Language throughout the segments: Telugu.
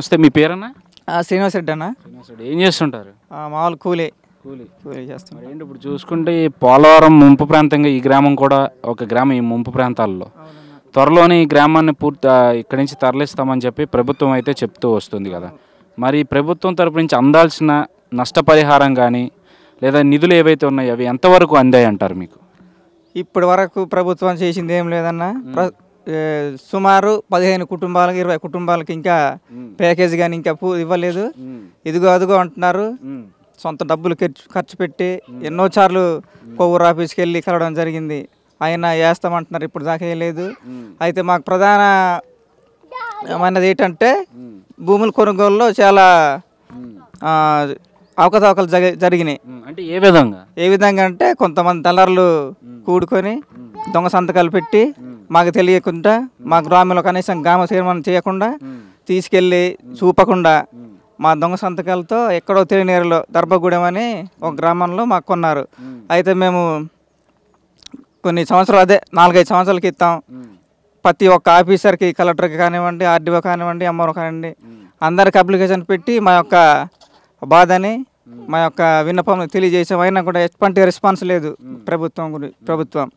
నమస్తే మీ పేరన్నా ఆ, శ్రీనివాస్ రెడ్డి అన్న ఏం చేస్తుంటారు ఆ, మామూలు కూలీ కూలీ కూలీ చేస్తాం మరి ఏంటి ఇప్పుడు చూసుకుంటే ఈ పోలవరం ముంపు ప్రాంతంగా ఈ గ్రామం కూడా ఒక గ్రామం ఈ ముంపు ప్రాంతాల్లో త్వరలోనే ఈ గ్రామాన్ని పూర్తి ఆ, ఇక్కడి నుంచి తరలిస్తామని చెప్పి ప్రభుత్వం అయితే చెప్తూ వస్తుంది కదా మరి ఈ ప్రభుత్వం తరపు నుంచి అందాల్సిన నష్టపరిహారం కానీ లేదా నిధులు ఏవైతే ఉన్నాయో అవి ఎంతవరకు అందాయి అంటారు మీకు ఇప్పటి వరకు ప్రభుత్వం చేసింది ఏం లేదన్న ప్ర- ఏ, సుమారు పదిహేను కుటుంబాలకి ఇరవై కుటుంబాలకి ఇంకా ప్యాకేజ్ కానీ ఇంకా పూ ఇవ్వలేదు ఇదిగో అదిగో అంటున్నారు సొంత డబ్బులు ఖర్చు ఖర్చు పెట్టి ఎన్నో సార్లు కొవ్వూరు ఆఫీస్కి వెళ్ళి కలవడం జరిగింది ఆయన వేస్తామంటున్నారు ఇప్పుడు దాకా వేయలేదు అయితే మాకు ప్రధాన ఏమన్నది ఏంటంటే భూముల కొనుగోలులో చాలా ఆ, అవకతవకలు జరి జరిగినాయి అంటే ఏ విధంగా ఏ విధంగా అంటే కొంతమంది దళారులు కూడుకొని దొంగ సంతకాలు పెట్టి మాకు తెలియకుండా మా గ్రామంలో కనీసం గ్రామ తీర్మానం చేయకుండా తీసుకెళ్ళి చూపకుండా మా దొంగ సంతకాలతో ఎక్కడో తెలియనేరులో దర్భగూడెం అని ఒక గ్రామంలో మాకు కొన్నారు అయితే మేము కొన్ని సంవత్సరాలు అదే నాలుగైదు సంవత్సరాల క్రితం ప్రతి ఒక్క ఆఫీసర్కి కలెక్టర్కి కానివ్వండి ఆర్డీఓ కానివ్వండి ఎంఆర్ఓ కానివ్వండి అందరికి అప్లికేషన్ పెట్టి మా యొక్క బాధని మా యొక్క విన్నపం తెలియజేసాం అయినా కూడా ఎటువంటి రెస్పాన్స్ లేదు ప్రభుత్వం గురి ప్రభుత్వం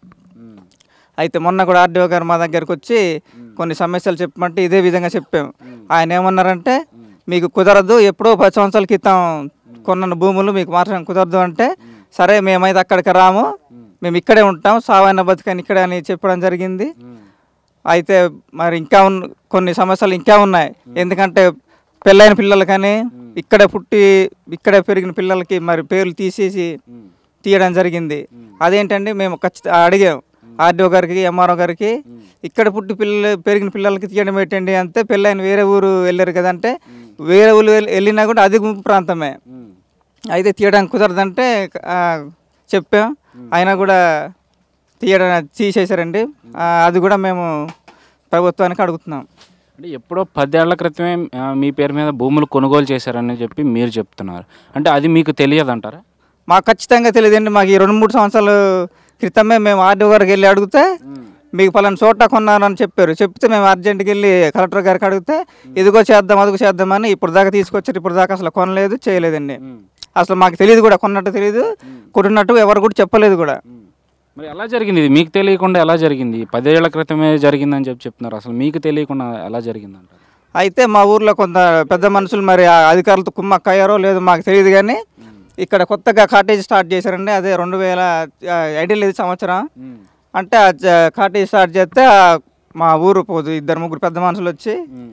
అయితే మొన్న కూడా ఆర్డీఓ గారు మా దగ్గరకు వచ్చి కొన్ని సమస్యలు చెప్పమంటే ఇదే విధంగా చెప్పాము ఆయన ఏమన్నారంటే మీకు కుదరదు ఎప్పుడో పది సంవత్సరాల క్రితం కొన్న భూములు మీకు మార్చడం కుదరదు అంటే సరే మేమైతే అక్కడికి రాము మేము ఇక్కడే ఉంటాం సావైన బతుకని ఇక్కడే అని చెప్పడం జరిగింది అయితే మరి ఇంకా ఉన్న కొన్ని సమస్యలు ఇంకా ఉన్నాయి ఎందుకంటే పెళ్ళైన పిల్లలు కానీ ఇక్కడే పుట్టి ఇక్కడే పెరిగిన పిల్లలకి మరి పేర్లు తీసేసి తీయడం జరిగింది అదేంటండి మేము ఖచ్చితంగా అడిగాం ఆర్డీఓ గారికి ఎంఆర్ఓ గారికి ఇక్కడ పుట్టి పిల్లలు పెరిగిన పిల్లలకి తీయడం ఏంటండి అంతే పెళ్ళైన వేరే ఊరు వెళ్ళారు కదంటే వేరే ఊరు వెళ్ళి- వెళ్ళినా కూడా అది గుంపు ప్రాంతమే అయితే తీయడానికి కుదరదంటే ఆ, చెప్పాం అయినా కూడా తీయడం తీసేశారండి ఆ, అది కూడా మేము ప్రభుత్వానికి అడుగుతున్నాం అంటే ఎప్పుడో పదేళ్ల క్రితమే ఆ, మీ పేరు మీద భూములు కొనుగోలు చేశారని చెప్పి మీరు చెప్తున్నారు అంటే అది మీకు తెలియదంటారా మాకు ఖచ్చితంగా తెలియదండి మాకు ఈ రెండు మూడు సంవత్సరాల క్రితమే మేము ఆర్డీఓ గారికి వెళ్ళి అడిగితే మీకు పలానా చోట కొన్నారని చెప్పారు చెప్తే మేము అర్జెంట్కి వెళ్ళి కలెక్టర్ గారికి అడిగితే ఇదిగో చేద్దాం అదిగో చేద్దామని ఇప్పుడు దాకా తీసుకొచ్చారు ఇప్పుడు దాకా అసలు కొనలేదు చేయలేదండి అసలు మాకు తెలియదు కూడా కొన్నట్టు తెలియదు కొట్టినట్టు ఎవరు కూడా చెప్పలేదు కూడా మరి ఎలా జరిగింది ఇది మీకు తెలియకుండా ఎలా జరిగింది పదేళ్ల క్రితమే జరిగిందని చెప్పి చెప్తున్నారు అసలు మీకు తెలియకుండా ఎలా జరిగింది అంటారు అయితే మా ఊర్లో కొంత పెద్ద మనుషులు మరి ఆ అధికారులతో కుమ్మక్కయ్యారో లేదో మాకు తెలియదు కానీ ఇక్కడ కొత్తగా కాటేజ్ స్టార్ట్ చేశారండి అదే రెండు వేల ఐడియల్ లేదు సంవత్సరం అంటే ఆ జ- కాటేజ్ స్టార్ట్ చేస్తే ఆ మా ఊరు పోదు ఇద్దరు ముగ్గురు పెద్ద మనుషులు వచ్చి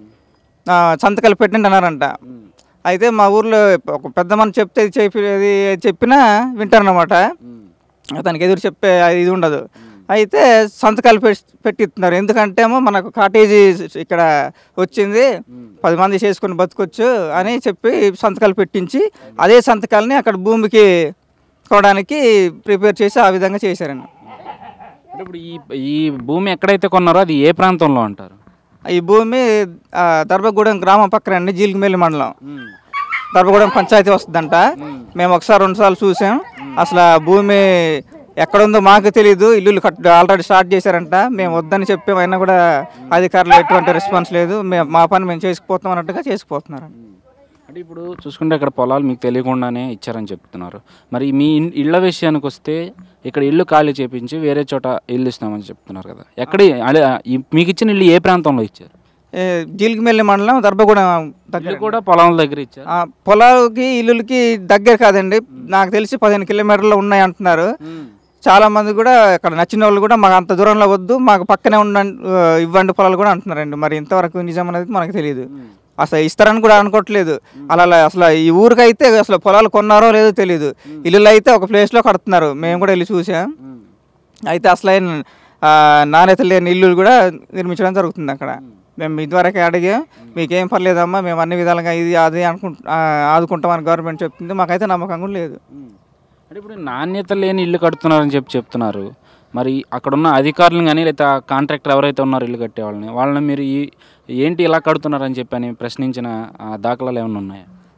ఆ, సంతకాలు పెట్టండి అన్నారంట అయితే మా ఊర్లో ఒక పెద్ద మనిషి చెప్తే ఇది చెప్పి ఇది చెప్పినా వింటారన్నమాట అతనికి ఎదురు చెప్పే ఇది ఉండదు అయితే సంతకాలు పెట్టి పెట్టిస్తున్నారు ఎందుకంటే ఏమో మనకు కాటేజీ ఇక్కడ వచ్చింది పది మంది చేసుకుని బతకొచ్చు అని చెప్పి సంతకాలు పెట్టించి అదే సంతకాలని అక్కడ భూమికి కోవడానికి ప్రిపేర్ చేసి ఆ విధంగా చేశారండి అంటే ఇప్పుడు ఈ ఈ భూమి ఎక్కడైతే కొన్నారో అది ఏ ప్రాంతంలో అంటారు ఈ భూమి ఆ, దర్భగూడెం గ్రామం పక్కన అండి జీలికిమెల్లి మండలం దర్భగూడెం పంచాయతీ వస్తుందంట మేము ఒకసారి రెండు సార్లు చూసాం అసలు ఆ భూమి ఎక్కడుందో మాకు తెలియదు ఇల్లులు కట్ ఆల్రెడీ స్టార్ట్ చేశారంట మేము వద్దని చెప్పాం అయినా కూడా అధికారులు ఎటువంటి రెస్పాన్స్ లేదు మేము మా పని మేము చేసుకుపోతాం అన్నట్టుగా చేసుకుపోతున్నారు అంటే ఇప్పుడు చూసుకుంటే ఇక్కడ పొలాలు మీకు తెలియకుండానే ఇచ్చారని చెప్తున్నారు మరి మీ ఇన్- ఇళ్ళ విషయానికి వస్తే ఇక్కడ ఇల్లు ఖాళీ చేపించి వేరే చోట ఇల్లు ఇస్తామని చెప్తున్నారు కదా ఎక్కడ అదే ఈ- మీకు ఇచ్చిన ఇల్లు ఏ ప్రాంతంలో ఇచ్చారు జీలికిమెల్లి మండలం దర్భగూడెం దగ్గర ఇల్లు కూడా పొలాల దగ్గర ఇచ్చారు ఆ, పొలాలకి ఇల్లులకి దగ్గర కాదండి నాకు తెలిసి పదిహేను కిలోమీటర్లు ఉన్నాయి అంటున్నారు చాలా మంది కూడా ఇక్కడ నచ్చిన వాళ్ళు కూడా మాకు అంత దూరంలో వద్దు మాకు పక్కనే ఉన్న ఆ, ఇవ్వండి పొలాలు కూడా అంటున్నారండి మరి ఇంతవరకు నిజం అనేది మనకు తెలియదు అసలు ఇస్తారని కూడా అనుకోవట్లేదు అలా అలా అసలు ఈ ఊరికైతే అసలు పొలాలు కొన్నారో లేదో తెలియదు ఇల్లులు అయితే ఒక ప్లేస్లో కడుతున్నారు మేము కూడా వెళ్ళి చూసాం అయితే అసలు ఆయన నాణ్యత లేని ఇల్లులు కూడా నిర్మించడం జరుగుతుంది అక్కడ మేము ఇదివరకే అడిగాం మీకేం పర్లేదమ్మా మేము అన్ని విధాలుగా ఇది అది అనుకుంటు ఆ, ఆదుకుంటామని గవర్నమెంట్ చెప్తుంది మాకైతే నమ్మకం కూడా లేదు అంటే ఇప్పుడు నాణ్యత లేని ఇల్లు కడుతున్నారని చెప్పి చెప్తున్నారు మరి అక్కడ ఉన్న అధికారులను కానీ లేదా కాంట్రాక్టర్ ఎవరైతే ఉన్నారో ఇల్లు కట్టే వాళ్ళని వాళ్ళని మీరు ఈ ఏంటి ఇలా కడుతున్నారని చెప్పి అని ప్రశ్నించిన ఆ, దాఖలాలు ఏమైనా ఉన్నాయా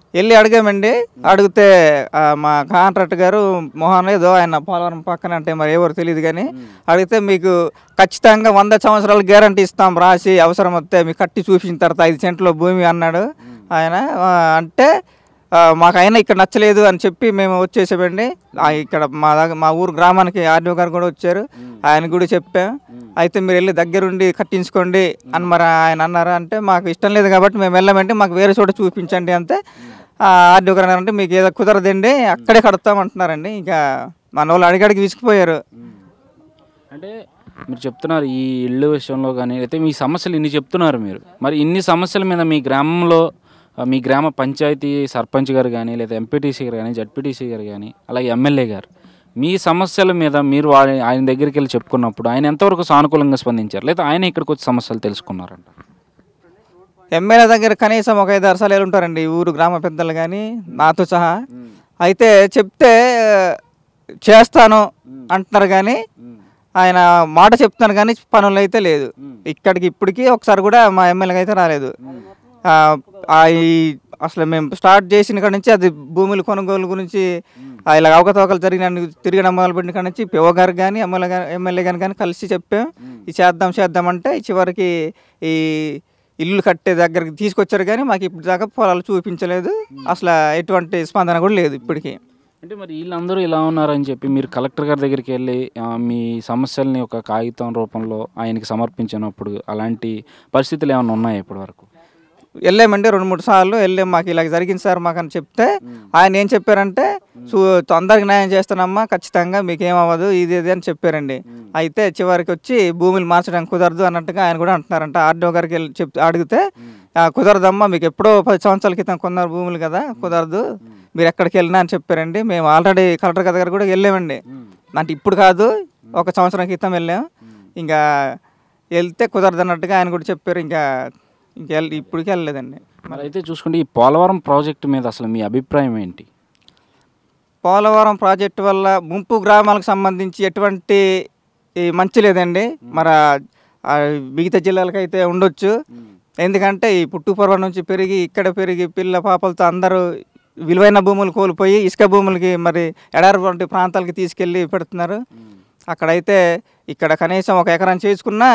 వెళ్ళి అడిగామండి అడిగితే ఆ, మా కాంట్రాక్ట్ గారు మోహన్ ఏదో ఆయన పోలవరం పక్కన అంటే మరి ఎవరు తెలియదు కానీ అడిగితే మీకు ఖచ్చితంగా వంద సంవత్సరాలు గ్యారంటీ ఇస్తాం రాసి అవసరం వస్తే మీకు కట్టి చూపించిన తర్వాత ఐదు సెంట్లో భూమి అన్నాడు ఆయన ఆ, అంటే ఆ, మాకు అయినా ఇక్కడ నచ్చలేదు అని చెప్పి మేము వచ్చేసామండి ఆ, ఇక్కడ మా దగ్గర మా ఊరు గ్రామానికి ఆర్డీఓ గారు కూడా వచ్చారు ఆయన కూడా చెప్పాం అయితే మీరు వెళ్ళి దగ్గరుండి కట్టించుకోండి అని మరి ఆయన అన్నారు అంటే మాకు ఇష్టం లేదు కాబట్టి మేము వెళ్ళామంటే మాకు వేరే చోట చూపించండి అంతే ఆర్డీఓ గారు అన్నారంటే మీకు ఏదో కుదరదండి అక్కడే కడతాం అంటున్నారండి ఇంకా మన వాళ్ళు అడిగడికి విసిగిపోయారు అంటే మీరు చెప్తున్నారు ఈ ఇళ్ళు విషయంలో కానీ అయితే మీ సమస్యలు ఇన్ని చెప్తున్నారు మీరు మరి ఇన్ని సమస్యల మీద మీ గ్రామంలో ఆ, మీ గ్రామ పంచాయతీ సర్పంచ్ గారు కానీ లేదా ఎంపీటీసీ గారు కానీ జడ్పీటీసీ గారు కానీ అలాగే ఎమ్మెల్యే గారు మీ సమస్యల మీద మీరు వా- ఆయన దగ్గరికి వెళ్ళి చెప్పుకున్నప్పుడు ఆయన ఎంతవరకు సానుకూలంగా స్పందించారు లేదా ఆయన ఇక్కడికి వచ్చి సమస్యలు తెలుసుకున్నారంట ఎమ్మెల్యే దగ్గర కనీసం ఒక ఐదు ఆరు సార్లు ఉంటారండి ఈ ఊరు గ్రామ పెద్దలు కానీ నాతో సహా అయితే చెప్తే చేస్తాను అంటున్నారు కానీ ఆయన మాట చెప్తాను కానీ పనులు అయితే లేదు ఇక్కడికి ఇప్పటికీ ఒకసారి కూడా మా ఎమ్మెల్యేకి అయితే రాలేదు ఆ, ఆ ఈ అసలు మేము స్టార్ట్ చేసిన కాడ నుంచి అది భూముల కొనుగోలు గురించి ఆ ఇలా అవకతవకలు జరిగిన తిరిగడం మొదలుపెట్టిన కాడ నుంచి పిఓ గారు కానీ ఎమ్మెల్యే గారు ఎమ్మెల్యే గారు కానీ కలిసి చెప్పాం ఇది చేద్దాం చేద్దామంటే చివరికి ఈ ఇల్లు కట్టే దగ్గరికి తీసుకొచ్చారు కానీ మాకు ఇప్పుడు దాకా పొలాలు చూపించలేదు అసలు ఎటువంటి స్పందన కూడా లేదు ఇప్పటికీ అంటే మరి వీళ్ళందరూ ఇలా ఉన్నారని చెప్పి మీరు కలెక్టర్ గారి దగ్గరికి వెళ్ళి ఆ, మీ సమస్యల్ని ఒక కాగితం రూపంలో ఆయనకి సమర్పించినప్పుడు అలాంటి పరిస్థితులు ఏమైనా ఉన్నాయా ఇప్పటి వరకు వెళ్ళామండి రెండు మూడు సార్లు వెళ్ళాం మాకు ఇలా జరిగింది సార్ మాకు అని చెప్తే ఆయన ఏం చెప్పారంటే చూ తొందరగా న్యాయం చేస్తానమ్మా ఖచ్చితంగా మీకు ఏమవ్వదు ఇది ఇది అని చెప్పారండి అయితే చివరికి వచ్చి భూములు మార్చడానికి కుదరదు అన్నట్టుగా ఆయన కూడా అంటున్నారంట ఆర్డీఓ గారికి వెళ్ళి చెప్ అడిగితే "ఆ, కుదరదమ్మా మీకు ఎప్పుడో పది సంవత్సరాల క్రితం కొన్నారు భూములు కదా కుదరదు మీరు ఎక్కడికి వెళ్ళినా అని చెప్పారండి మేము ఆల్రెడీ కలెక్టర్ గారి దగ్గర కూడా వెళ్ళామండి అంటే ఇప్పుడు కాదు ఒక సంవత్సరం క్రితం వెళ్ళాం ఇంకా వెళ్తే కుదరదు అన్నట్టుగా ఆయన కూడా చెప్పారు ఇంకా ఇంకా వెళ్ళ- ఇప్పటికి వెళ్ళలేదండి మరి అయితే చూసుకుంటే ఈ పోలవరం ప్రాజెక్టు మీద అసలు మీ అభిప్రాయం ఏంటి పోలవరం ప్రాజెక్టు వల్ల ముంపు గ్రామాలకు సంబంధించి ఎటువంటి ఈ మంచి లేదండి మరి ఆ- ఆ మిగతా జిల్లాలకు అయితే ఉండొచ్చు ఎందుకంటే ఈ పుట్టుపర్వ నుంచి పెరిగి ఇక్కడ పెరిగి పిల్ల పాపలతో అందరూ విలువైన భూములు కోల్పోయి ఇసుక భూములకి మరి ఎడారి వంటి ప్రాంతాలకి తీసుకెళ్ళి పెడుతున్నారు అక్కడైతే ఇక్కడ కనీసం ఒక ఎకరం చేసుకున్నా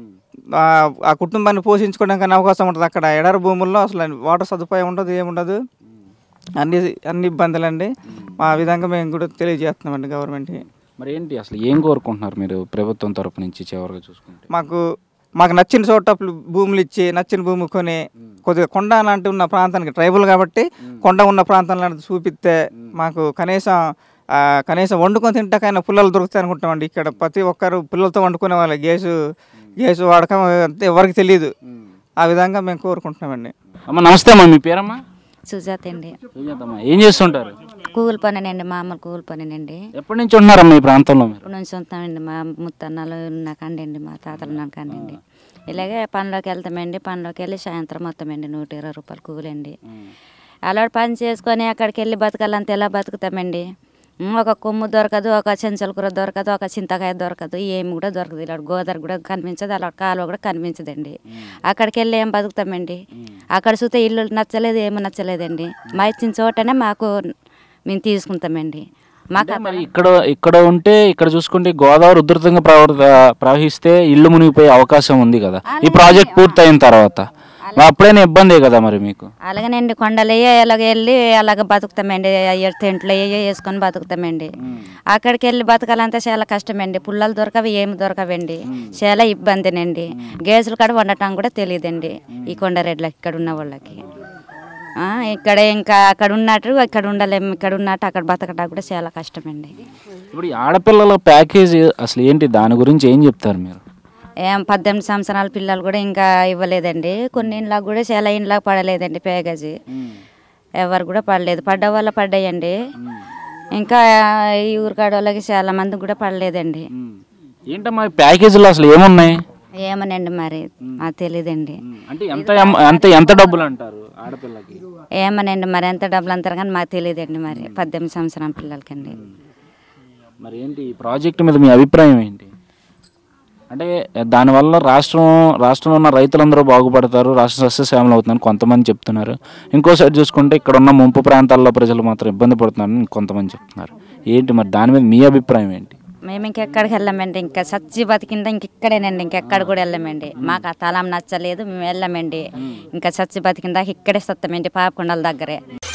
ఆ ఆ కుటుంబాన్ని పోషించుకోవడానికి అవకాశం ఉంటుంది అక్కడ ఎడారి భూముల్లో అసలు వాటర్ సదుపాయం ఉండదు ఏముండదు అన్ని అన్ని ఇబ్బందులండి ఆ విధంగా మేము కూడా తెలియజేస్తున్నామండి గవర్నమెంట్కి మరి ఏంటి అసలు ఏం కోరుకుంటున్నారు మీరు ప్రభుత్వం తరపు నుంచి చివరిగా చూసుకుంటే మాకు మాకు నచ్చిన చోట ప్లు- భూములు ఇచ్చి నచ్చిన భూమి కొని కొద్దిగా కొండ లాంటి ఉన్న ప్రాంతానికి ట్రైబల్ కాబట్టి కొండ ఉన్న ప్రాంతం లాంటిది చూపిస్తే మాకు కనీసం ఆ, కనీసం వండుకొని తింటాకైనా పుల్లలు దొరుకుతాయి అనుకుంటామండి ఇక్కడ ప్రతి ఒక్కరు పుల్లలతో వండుకునే వాళ్ళు గ్యాసు గ్యాసు వాడకం అంతే ఎవరికి తెలియదు ఆ విధంగా మేము కోరుకుంటున్నామండి అమ్మ నమస్తే అమ్మా మీ పేరమ్మా సుజాత అండి ఏం చేద్దామా ఏం చేస్తుంటారు కూలి పనినండి మామూలు కూలి పనినండి ఎప్పటి నుంచి ఉంటున్నారమ్మా ఈ ప్రాంతంలో మీరు ఇప్పుడు నుంచి ఉంటామండి మా ముత్తన్నాలు ఉన్నాకండి అండి మా తాతలు ఉన్నాకండి ఇలాగే పనిలోకి వెళ్తామండి పనిలోకి వెళ్ళి సాయంత్రం మొత్తమండి నూట ఇరవై రూపాయలు కూలండి అలాంటి పని చేసుకొని అక్కడికి వెళ్ళి బతకాలంటే ఎలా బతుకుతామండి ఉమ్, ఒక కొమ్ము దొరకదు ఒక చెంచల కూర దొరకదు ఒక చింతకాయ దొరకదు ఏమి కూడా దొరకదు ఇలా గోదావరి కూడా కనిపించదు అలా కాలువ కూడా కనిపించదండి అక్కడికి వెళ్ళి ఏం బతుకుతామండి అక్కడ చూస్తే ఇల్లు నచ్చలేదు ఏమి నచ్చలేదండి మా ఇచ్చిన చోటనే మాకు మేము తీసుకుంటామండి మాకు అంటే మరి ఇక్కడ ఇక్కడ ఉంటే ఇక్కడ చూసుకుంటే గోదావరి ఉధృతంగా ప్రవర్ ప్రవహిస్తే ఇల్లు మునిగిపోయే అవకాశం ఉంది కదా ఈ ప్రాజెక్ట్ పూర్తయిన తర్వాత మరి అప్పుడైనా ఇబ్బందే కదా మరి మీకు అలాగేనండి కొండలయ్యే అలాగ వెళ్ళి అలాగ బతుకుతామండి అయ్యో టెంట్లు అయ్యో వేసుకొని బతుకుతామండి అక్కడికి వెళ్ళి బతకాలంటే చాలా కష్టమండి పుల్లలు దొరకవి ఏమి దొరకవండి చాలా ఇబ్బందినండి గ్యాసులు కాడ వండటం కూడా తెలియదండి ఈ కొండరెడ్లకి ఇక్కడ ఉన్న వాళ్ళకి ఆ, ఇక్కడ ఇంకా అక్కడ ఉన్నట్టు ఇక్కడ ఉండలేము ఇక్కడ ఉన్నట్టు అక్కడ బతకడం కూడా చాలా కష్టమండి ఇప్పుడు ఈ ఆడపిల్లల ప్యాకేజ్ అసలు ఏంటి దాని గురించి ఏం చెప్తారు మీరు ఏం పద్దెనిమిది సంవత్సరాల పిల్లలు కూడా ఇంకా ఇవ్వలేదండి కొన్ని ఇండ్లకు కూడా చాలా ఇండ్లకు పడలేదండి ప్యాకేజీ ఎవరు కూడా పడలేదు పడ్డ వాళ్ళ పడ్డాయండి ఇంకా ఈ ఊరికాడ వాళ్ళకి చాలా మంది కూడా పడలేదండి ఏంటమ్మా ఈ ప్యాకేజీలో అసలు ఏమున్నాయి ఏమనండి మరి మాకు తెలియదండి అంటే ఎంత ఎం- ఎంత ఎంత డబ్బులు అంటారు ఆడపిల్లకి ఏమనండి మరి ఎంత డబ్బులు అంటారు కానీ మాకు తెలియదండి మరి పద్దెనిమిది సంవత్సరాల పిల్లలకండి మరి ఏంటి ఈ ప్రాజెక్ట్ మీద మీ అభిప్రాయం ఏంటి అంటే దానివల్ల రాష్ట్రం రాష్ట్రంలో ఉన్న రైతులందరూ బాగుపడతారు రాష్ట్ర సస్యశ్యామలు అవుతుందని కొంతమంది చెప్తున్నారు ఇంకో సైడ్ చూసుకుంటే ఇక్కడ ఉన్న ముంపు ప్రాంతాల్లో ప్రజలు మాత్రం ఇబ్బంది పడుతున్నారని కొంతమంది చెప్తున్నారు ఏంటి మరి దాని మీద మీ అభిప్రాయం ఏంటి మేము ఇంకెక్కడికి వెళ్ళామండి ఇంకా సచ్చి బతికిందా ఇంక ఇక్కడేనండి ఇంకెక్కడ కూడా వెళ్ళామండి మాకు ఆ తలం నచ్చలేదు మేము వెళ్ళామండి ఇంకా సచ్చి బతికిందాక ఇక్కడే సత్తామండి పాపకొండల దగ్గరే